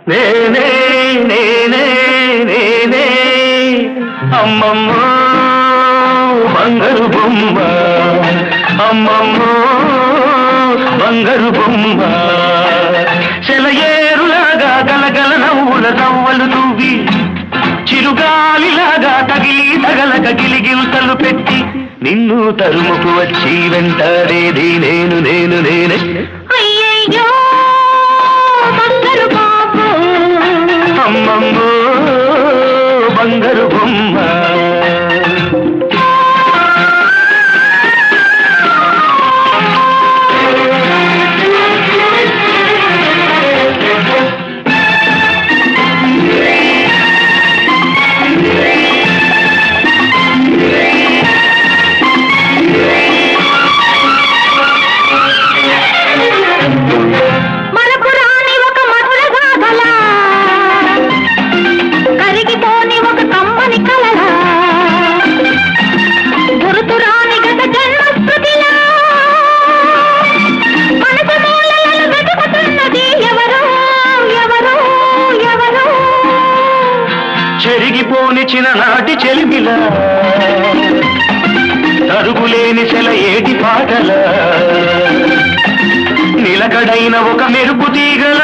నేనే నేనే నేనే అమ్మమ్మ బంగారు బొమ్మ అమ్మమ్మ బంగారు బొమ్మ సెలయేరులాగా గలగల నవ్వుల నవ్వలు నువ్వి చిరుగాలిలాగా తగిలి తగలక గిలిగిల్తలు పెట్టి నిన్ను తరుముకు వచ్చి వెంటాడేది నేను నేను నేనే అయ్యయ్యో బంగారు బాబు అమ్మమ్మ బంగారు బొమ్మ మనకు రాని ఒక మధుర గాథలా కరిగిపోని ఒక కమ్మని కలలా గురుతు రాని గత జన్మ స్మృతిలా మనసు మూలలను వెతుకుతున్నది ఎవరో ఎవరో ఎవరో చెరిగిపోని చిన్ననాటి చెలిమిలా తరుగులేని సెల ఏటి పాటల నిలకడైన ఒక మెరుపు తీగల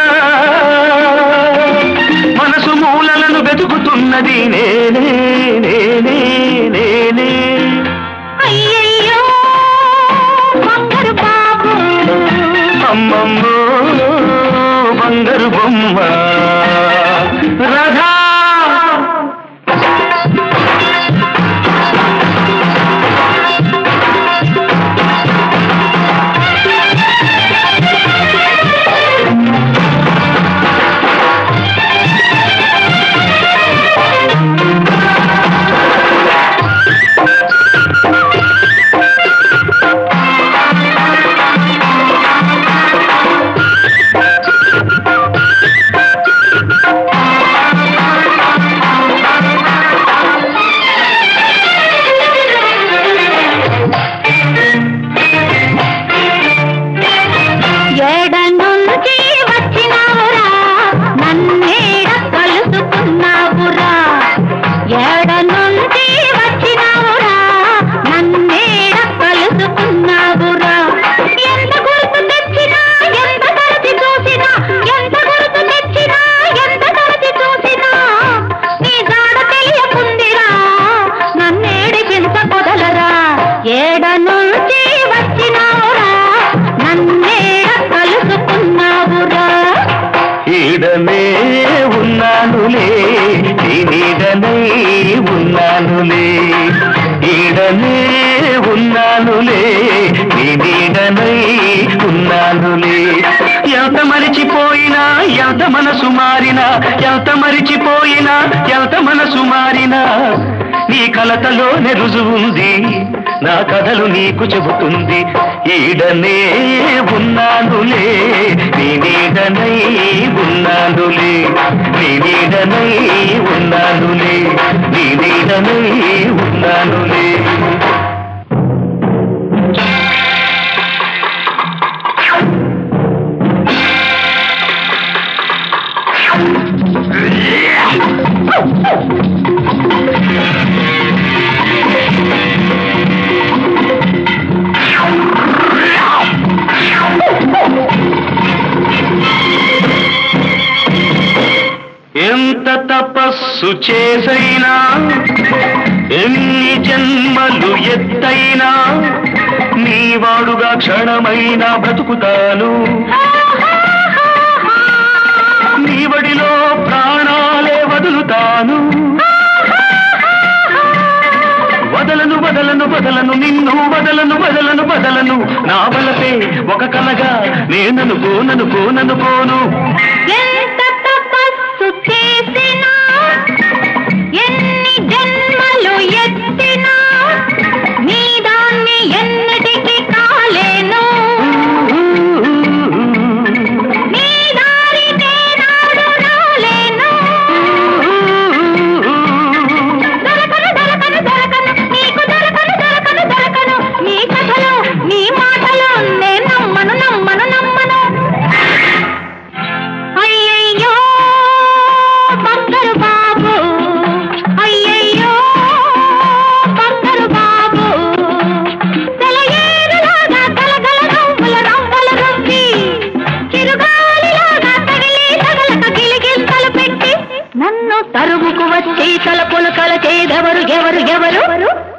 మనసు మూలలను వెతుకుతున్నది నేనే నేనే నేనే అయ్యయ్యో బంగారు బాబు అమ్మమ్మ బంగారు బొమ్మ రాధా ఏడ నుంచి వచ్చినావురా నన్నేడ కలుసుకున్నావురా ఏడ నుంచి వచ్చినావురా నన్నేడ కలుసుకున్నావురా ఎంత గుర్తు తెచ్చినా ఎంత తరచి చూసినా ఎంత గుర్తు తెచ్చినా ఎంత తరచి చూసినా నీ జాడ తెలియకుందిరా నన్నేడిపించ పొదలరా ఏడ నుంచి వచ్చినావురా నన్నేడ కలుసుకున్నావురా ఈడనే ఉన్నానులే నీ నీడనై ఉన్నానులే ఈడనే ఉన్నానులే నీ నీడనై ఉన్నానులే ఎంత మరిచిపోయినా ఎంత మనసు మారినా ఎంత మరిచిపోయినా ఎంత మనసు మారినా నీ కలతలోనే రుజువుంది నా కథలు నీకు చెబుతుంది ఈడనే ఉన్నానులే నీ నీడనై ఉన్నానులే నీ నీడనై ఉన్నానులే నీ నీడనై ఉన్నానులే ఎంత తపస్సు చేసైనా ఎన్ని జన్మలు ఎత్తైనా నీ వాడుగా క్షణమైనా బ్రతుకుతాను నీ వడిలో ప్రాణాలే వదులుతాను వదలను వదలను వదలను నిన్ను వదలను వదలను వదలను నా బలపే ఒక కలగా నేననుకోననుకోననుకోను ఎంత తపస్సు చేసినా ఎన్ని జన్మలు ఎత్తినా నీ దాన్ని ఎన్నటికి కాలేను నీ దారి నేనాడు రాలేను దొరకను దొరకను దొరకను నీకు దొరకను దొరకను దొరకను నీ కథలు నీ మాటలు నేను నమ్మను నమ్మను నమ్మను అయ్యయ్యో చీతల పులకల చేదెవరు ఎవరు ఎవరు